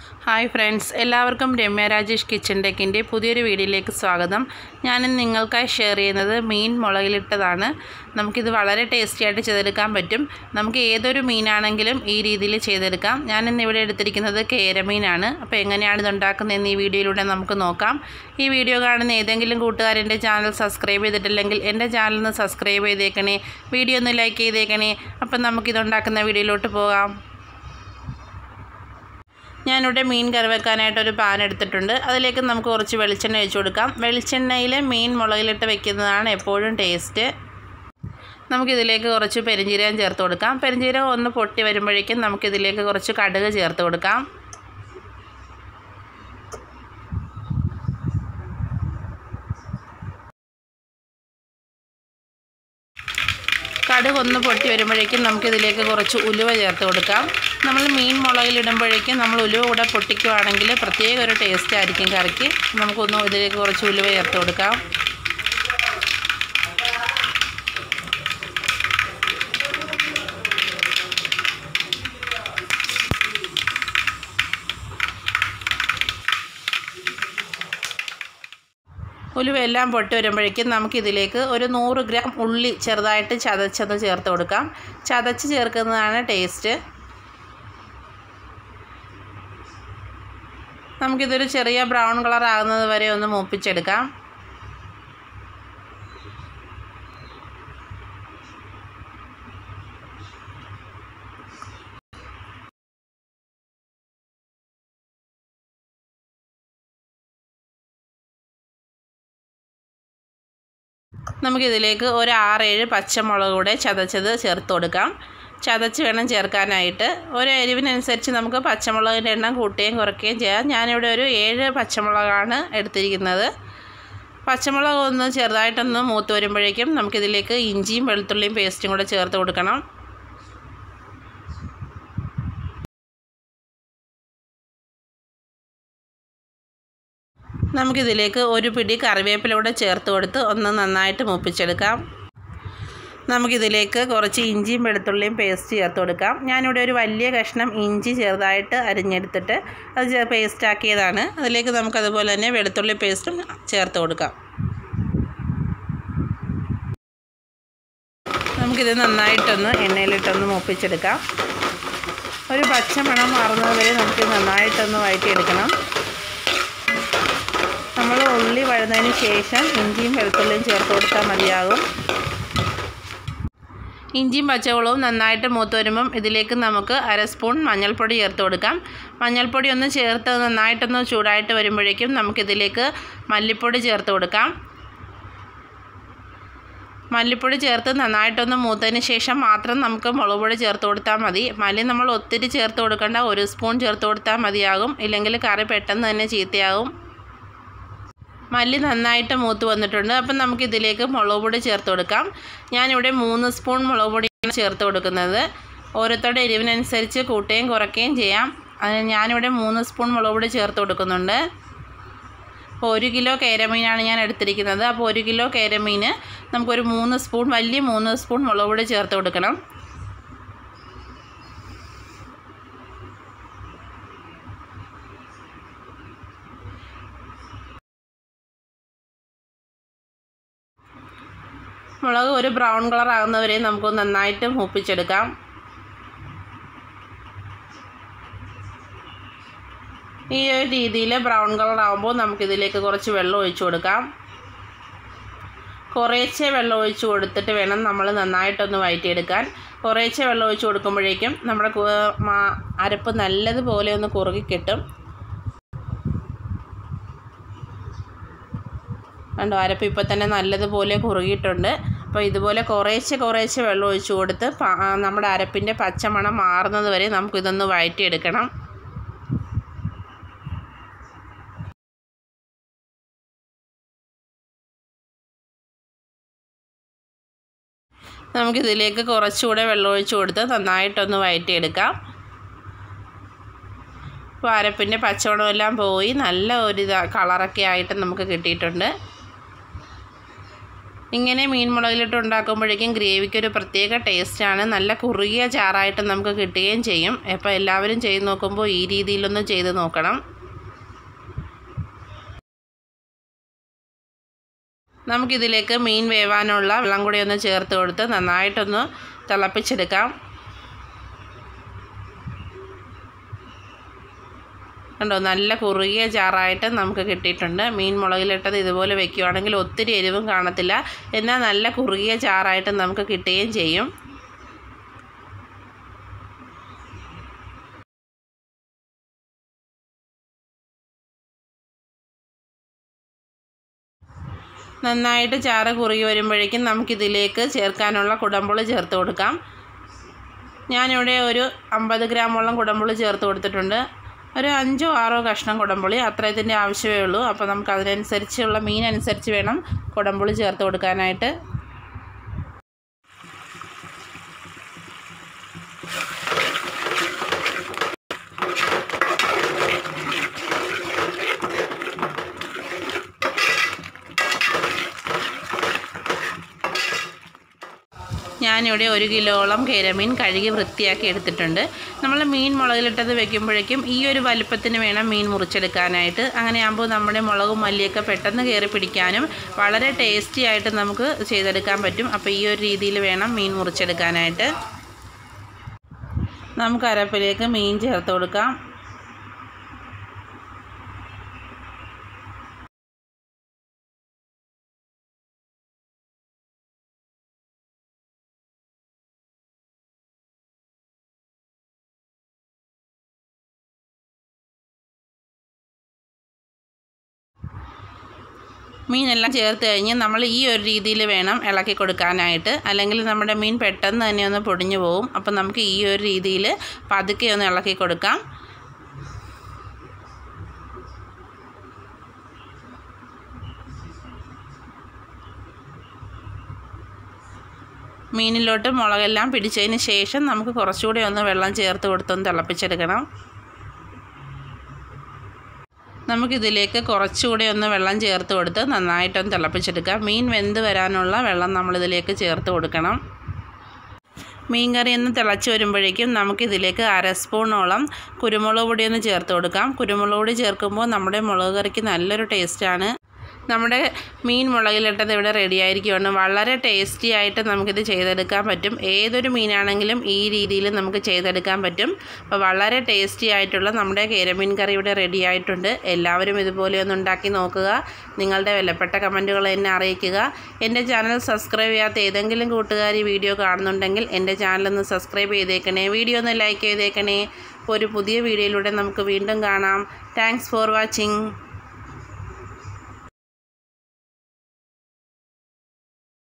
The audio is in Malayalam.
ഹായ് ഫ്രണ്ട്സ് എല്ലാവർക്കും രമ്യ രാജേഷ് കിച്ചൺ ടെക്കിൻ്റെ പുതിയൊരു വീഡിയോയിലേക്ക് സ്വാഗതം ഞാനിന്ന് നിങ്ങൾക്കായി ഷെയർ ചെയ്യുന്നത് മീൻ മുളകിലിട്ടതാണ് നമുക്കിത് വളരെ ടേസ്റ്റി ആയിട്ട് ചെയ്തെടുക്കാൻ പറ്റും നമുക്ക് ഏതൊരു മീനാണെങ്കിലും ഈ രീതിയിൽ ചെയ്തെടുക്കാം ഞാനിന്ന് ഇവിടെ എടുത്തിരിക്കുന്നത് കേരമീനാണ് അപ്പോൾ എങ്ങനെയാണ് ഇത് ഉണ്ടാക്കുന്നതെന്ന് ഈ വീഡിയോയിലൂടെ നമുക്ക് നോക്കാം ഈ വീഡിയോ കാണുന്ന ഏതെങ്കിലും കൂട്ടുകാരെൻ്റെ ചാനൽ സബ്സ്ക്രൈബ് ചെയ്തിട്ടില്ലെങ്കിൽ എൻ്റെ ചാനൽ ഒന്ന് സബ്സ്ക്രൈബ് ചെയ്തേക്കണേ വീഡിയോ ഒന്ന് ലൈക്ക് ചെയ്തേക്കണേ അപ്പം നമുക്കിത് ഉണ്ടാക്കുന്ന വീഡിയോയിലോട്ട് പോകാം ഞാനിവിടെ മീൻ കറി വെക്കാനായിട്ട് ഒരു പാൻ എടുത്തിട്ടുണ്ട് അതിലേക്ക് നമുക്ക് കുറച്ച് വെളിച്ചെണ്ണ ഒഴിച്ച് കൊടുക്കാം വെളിച്ചെണ്ണയിൽ മീൻ മുളകിലിട്ട് വെക്കുന്നതാണ് എപ്പോഴും ടേസ്റ്റ് നമുക്കിതിലേക്ക് കുറച്ച് പെരിഞ്ജീരകം ചേർത്ത് കൊടുക്കാം പെരിഞ്ജീരകം ഒന്ന് പൊട്ടി വരുമ്പോഴേക്കും നമുക്കിതിലേക്ക് കുറച്ച് കടുക് ചേർത്ത് കൊടുക്കാം കടുക് ഒന്ന് പൊട്ടി വരുമ്പോഴേക്കും നമുക്കിതിലേക്ക് കുറച്ച് ഉലുവ ചേർത്ത് കൊടുക്കാം നമ്മൾ മീൻ മുളകിലിടുമ്പോഴേക്കും നമ്മൾ ഉലുവ കൂടെ പൊട്ടിക്കുവാണെങ്കിൽ പ്രത്യേക ഒരു ടേസ്റ്റ് ആയിരിക്കും കറിക്ക് നമുക്കൊന്ന് ഇതിലേക്ക് കുറച്ച് ഉലുവ ചേർത്ത് കൊടുക്കാം ഉലുവയെല്ലാം പൊട്ടി വരുമ്പോഴേക്കും നമുക്കിതിലേക്ക് ഒരു നൂറ് ഗ്രാം ഉള്ളി ചെറുതായിട്ട് ചതച്ചത് ചേർത്ത് കൊടുക്കാം ചതച്ച് ചേർക്കുന്നതാണ് ടേസ്റ്റ് നമുക്കിതൊരു ചെറിയ ബ്രൗൺ കളർ ആകുന്നത് വരെ ഒന്ന് മൂപ്പിച്ചെടുക്കാം നമുക്കിതിലേക്ക് ഒരു ആറേഴ് പച്ചമുളക് കൂടെ ചതച്ചത് ചേർത്ത് കൊടുക്കാം ചതച്ച് വേണം ചേർക്കാനായിട്ട് ഒരു എരിവിനനുസരിച്ച് നമുക്ക് പച്ചമുളകിൻ്റെ എണ്ണം കൂട്ടുകയും കുറയ്ക്കുകയും ചെയ്യാം ഞാനിവിടെ ഒരു ഏഴ് പച്ചമുളകാണ് എടുത്തിരിക്കുന്നത് പച്ചമുളക് ഒന്ന് ചെറുതായിട്ടൊന്ന് മൂത്ത് വരുമ്പോഴേക്കും നമുക്കിതിലേക്ക് ഇഞ്ചിയും വെളുത്തുള്ളിയും പേസ്റ്റും കൂടെ ചേർത്ത് കൊടുക്കണം നമുക്കിതിലേക്ക് ഒരു പിടി കറിവേപ്പിലൂടെ ചേർത്ത് കൊടുത്ത് ഒന്ന് നന്നായിട്ട് മൂപ്പിച്ചെടുക്കാം നമുക്കിതിലേക്ക് കുറച്ച് ഇഞ്ചിയും വെളുത്തുള്ളിയും പേസ്റ്റ് ചേർത്ത് കൊടുക്കാം ഞാനിവിടെ ഒരു വലിയ കഷ്ണം ഇഞ്ചി ചെറുതായിട്ട് അരിഞ്ഞെടുത്തിട്ട് അത് പേസ്റ്റാക്കിയതാണ് അതിലേക്ക് നമുക്കതുപോലെ തന്നെ വെളുത്തുള്ളി പേസ്റ്റും ചേർത്ത് കൊടുക്കാം നമുക്കിത് നന്നായിട്ടൊന്ന് എണ്ണയിലിട്ടൊന്ന് മൂപ്പിച്ചെടുക്കാം ഒരു പച്ചമണം മാറുന്നത് വരെ നമുക്ക് നന്നായിട്ടൊന്ന് വഴറ്റിയെടുക്കണം നമ്മൾ ഉള്ളി വഴുന്നതിന് ശേഷം ഇഞ്ചിയും വെളുത്തുള്ളിയും ചേർത്ത് കൊടുത്താൽ മതിയാകും ഇഞ്ചിയും പച്ചമുളകും നന്നായിട്ട് മൂത്ത് വരുമ്പം ഇതിലേക്ക് നമുക്ക് അര സ്പൂൺ മഞ്ഞൾപ്പൊടി ചേർത്ത് കൊടുക്കാം മഞ്ഞൾപ്പൊടി ഒന്ന് ചേർത്ത് നന്നായിട്ടൊന്ന് ചൂടായിട്ട് വരുമ്പോഴേക്കും നമുക്കിതിലേക്ക് മല്ലിപ്പൊടി ചേർത്ത് കൊടുക്കാം മല്ലിപ്പൊടി ചേർത്ത് നന്നായിട്ടൊന്ന് മൂത്തതിന് ശേഷം മാത്രം നമുക്ക് മുളക് പൊടി ചേർത്ത് കൊടുത്താൽ മതി മല്ലി നമ്മൾ ഒത്തിരി ചേർത്ത് കൊടുക്കേണ്ട ഒരു സ്പൂൺ ചേർത്ത് കൊടുത്താൽ മതിയാകും ഇല്ലെങ്കിൽ കറി പെട്ടെന്ന് തന്നെ ചീത്തയാകും മല്ലി നന്നായിട്ട് മൂത്ത് വന്നിട്ടുണ്ട് അപ്പം നമുക്കിതിലേക്ക് മുളക് പൊടി ചേർത്ത് കൊടുക്കാം ഞാനിവിടെ മൂന്ന് സ്പൂൺ മുളക് പൊടിയാണ് ചേർത്ത് കൊടുക്കുന്നത് ഓരോരുത്തരുടെ എരിവിനനുസരിച്ച് കൂട്ടുകയും കുറയ്ക്കുകയും ചെയ്യാം അതിന് ഞാനിവിടെ മൂന്ന് സ്പൂൺ മുളക് പൊടി ചേർത്ത് കൊടുക്കുന്നുണ്ട് അപ്പോൾ ഒരു കിലോ കേരമീനാണ് ഞാൻ എടുത്തിരിക്കുന്നത് അപ്പോൾ ഒരു കിലോ കേരമീന് നമുക്കൊരു മൂന്ന് സ്പൂൺ വലിയ മൂന്ന് സ്പൂൺ മുളക് പൊടി ചേർത്ത് കൊടുക്കണം മുളക് ഒരു ബ്രൗൺ കളർ ആകുന്നവരെ നമുക്ക് നന്നായിട്ട് മൂപ്പിച്ചെടുക്കാം ഈ ഒരു രീതിയിൽ ബ്രൗൺ കളർ ആകുമ്പോൾ നമുക്കിതിലേക്ക് കുറച്ച് വെള്ളം ഒഴിച്ചു കൊടുക്കാം കുറേശ്ശെ വെള്ളം ഒഴിച്ച് കൊടുത്തിട്ട് വേണം നമ്മൾ നന്നായിട്ടൊന്ന് വഴറ്റിയെടുക്കാൻ കുറേശ്ശെ വെള്ളം ഒഴിച്ച് കൊടുക്കുമ്പോഴേക്കും നമ്മുടെ അരപ്പ് നല്ലതുപോലെ ഒന്ന് കുറുകി കിട്ടും കണ്ടോ അരപ്പ് ഇപ്പോൾ തന്നെ നല്ലതുപോലെ കുറുകിയിട്ടുണ്ട് അപ്പോൾ ഇതുപോലെ കുറേശ്ശെ കുറേശ്ശെ വെള്ളം ഒഴിച്ച് കൊടുത്ത് നമ്മുടെ അരപ്പിൻ്റെ പച്ചമണം മാറുന്നത് വരെ നമുക്കിതൊന്ന് വഴറ്റിയെടുക്കണം നമുക്കിതിലേക്ക് കുറച്ചുകൂടെ വെള്ളം ഒഴിച്ച് കൊടുത്ത് നന്നായിട്ടൊന്ന് വഴറ്റിയെടുക്കാം അപ്പോൾ അരപ്പിൻ്റെ പച്ചമണമെല്ലാം പോയി നല്ല ഒരു ഇതാ കളറൊക്കെ ആയിട്ട് നമുക്ക് കിട്ടിയിട്ടുണ്ട് ഇങ്ങനെ മീൻ മുളകിലിട്ട് ഉണ്ടാക്കുമ്പോഴേക്കും ഗ്രേവിക്ക് ഒരു പ്രത്യേക ടേസ്റ്റാണ് നല്ല കുറുകിയ ചാറായിട്ട് നമുക്ക് കിട്ടുകയും ചെയ്യും അപ്പോൾ എല്ലാവരും ചെയ്ത് നോക്കുമ്പോൾ ഈ രീതിയിലൊന്ന് ചെയ്ത് നോക്കണം നമുക്കിതിലേക്ക് മീൻ വേവാനുള്ള വെള്ളം കൂടി ഒന്ന് ചേർത്ത് കൊടുത്ത് നന്നായിട്ടൊന്ന് തിളപ്പിച്ചെടുക്കാം കണ്ടോ നല്ല കുറുകിയ ചാറായിട്ട് നമുക്ക് കിട്ടിയിട്ടുണ്ട് മീൻ മുളകിലിട്ടത് ഇതുപോലെ വെക്കുകയാണെങ്കിൽ ഒത്തിരി എരിവും കാണത്തില്ല എന്നാൽ നല്ല കുറുകിയ ചാറായിട്ട് നമുക്ക് കിട്ടുകയും ചെയ്യും നന്നായിട്ട് ചാറ് കുറുകി വരുമ്പോഴേക്കും നമുക്കിതിലേക്ക് ചേർക്കാനുള്ള കുടമ്പുളി ചേർത്ത് കൊടുക്കാം ഞാനിവിടെ ഒരു അമ്പത് ഗ്രാമോളം കുടമ്പുളി ചേർത്ത് കൊടുത്തിട്ടുണ്ട് ഒരു അഞ്ചോ ആറോ കഷ്ണം കുടംപുളി അത്രയത്തിൻ്റെ ആവശ്യമേ ഉള്ളൂ അപ്പോൾ നമുക്ക് അതിനനുസരിച്ചുള്ള മീൻ അനുസരിച്ച് വേണം കുടംപുളി ചേർത്ത് കൊടുക്കാനായിട്ട് ഞാനിവിടെ ഒരു കിലോളം കേരമീൻ കഴുകി വൃത്തിയാക്കി എടുത്തിട്ടുണ്ട് നമ്മൾ മീൻ മുളകിലിട്ടത് വെക്കുമ്പോഴേക്കും ഈ ഒരു വലുപ്പത്തിന് വേണം മീൻ മുറിച്ചെടുക്കാനായിട്ട് അങ്ങനെയാകുമ്പോൾ നമ്മുടെ മുളകും മല്ലിയൊക്കെ പെട്ടെന്ന് കയറി പിടിക്കാനും വളരെ ടേസ്റ്റി ആയിട്ട് നമുക്ക് ചെയ്തെടുക്കാൻ പറ്റും അപ്പോൾ ഈ ഒരു രീതിയിൽ വേണം മീൻ മുറിച്ചെടുക്കാനായിട്ട് നമുക്ക് അരപ്പിലേക്ക് മീൻ ചേർത്ത് കൊടുക്കാം മീനെല്ലാം ചേർത്ത് കഴിഞ്ഞ് നമ്മൾ ഈ ഒരു രീതിയിൽ വേണം ഇളക്കി കൊടുക്കാനായിട്ട് അല്ലെങ്കിൽ നമ്മുടെ മീൻ പെട്ടെന്ന് തന്നെ ഒന്ന് പൊടിഞ്ഞു പോകും അപ്പം നമുക്ക് ഈ ഒരു രീതിയിൽ പതുക്കെ ഒന്ന് ഇളക്കി കൊടുക്കാം മീനിലോട്ട് മുളകെല്ലാം പിടിച്ചതിന് ശേഷം നമുക്ക് കുറച്ചുകൂടി ഒന്ന് വെള്ളം ചേർത്ത് കൊടുത്തൊന്ന് തിളപ്പിച്ചെടുക്കണം നമുക്കിതിലേക്ക് കുറച്ചുകൂടി ഒന്ന് വെള്ളം ചേർത്ത് കൊടുത്ത് നന്നായിട്ടൊന്ന് തിളപ്പിച്ചെടുക്കാം മീൻ വെന്ത് വരാനുള്ള വെള്ളം നമ്മളിതിലേക്ക് ചേർത്ത് കൊടുക്കണം മീൻ കറി ഒന്ന് തിളച്ച് വരുമ്പോഴേക്കും നമുക്കിതിലേക്ക് അര സ്പൂണോളം കുരുമുളക് പൊടി ഒന്ന് ചേർത്ത് കൊടുക്കാം കുരുമുളക് പൊടി ചേർക്കുമ്പോൾ നമ്മുടെ മുളക് കറിക്ക് നല്ലൊരു ടേസ്റ്റാണ് നമ്മുടെ മീൻ മുളകിലിട്ടത് ഇവിടെ റെഡി ആയിരിക്കുകയാണ് വളരെ ടേസ്റ്റി ആയിട്ട് നമുക്കിത് ചെയ്തെടുക്കാൻ പറ്റും ഏതൊരു മീനാണെങ്കിലും ഈ രീതിയിൽ നമുക്ക് ചെയ്തെടുക്കാൻ പറ്റും അപ്പോൾ വളരെ ടേസ്റ്റി ആയിട്ടുള്ള നമ്മുടെ കേരമീൻ കറി ഇവിടെ റെഡി ആയിട്ടുണ്ട് എല്ലാവരും ഇതുപോലെ ഒന്ന് ഉണ്ടാക്കി നോക്കുക നിങ്ങളുടെ വിലപ്പെട്ട കമൻറ്റുകൾ എന്നെ അറിയിക്കുക എൻ്റെ ചാനൽ സബ്സ്ക്രൈബ് ചെയ്യാത്ത ഏതെങ്കിലും കൂട്ടുകാർ ഈ വീഡിയോ കാണുന്നുണ്ടെങ്കിൽ എൻ്റെ ചാനലൊന്ന് സബ്സ്ക്രൈബ് ചെയ്തേക്കണേ വീഡിയോ ഒന്ന് ലൈക്ക് ചെയ്തേക്കണേ അപ്പോൾ ഒരു പുതിയ വീഡിയോയിലൂടെ നമുക്ക് വീണ്ടും കാണാം താങ്ക്സ് ഫോർ വാച്ചിങ്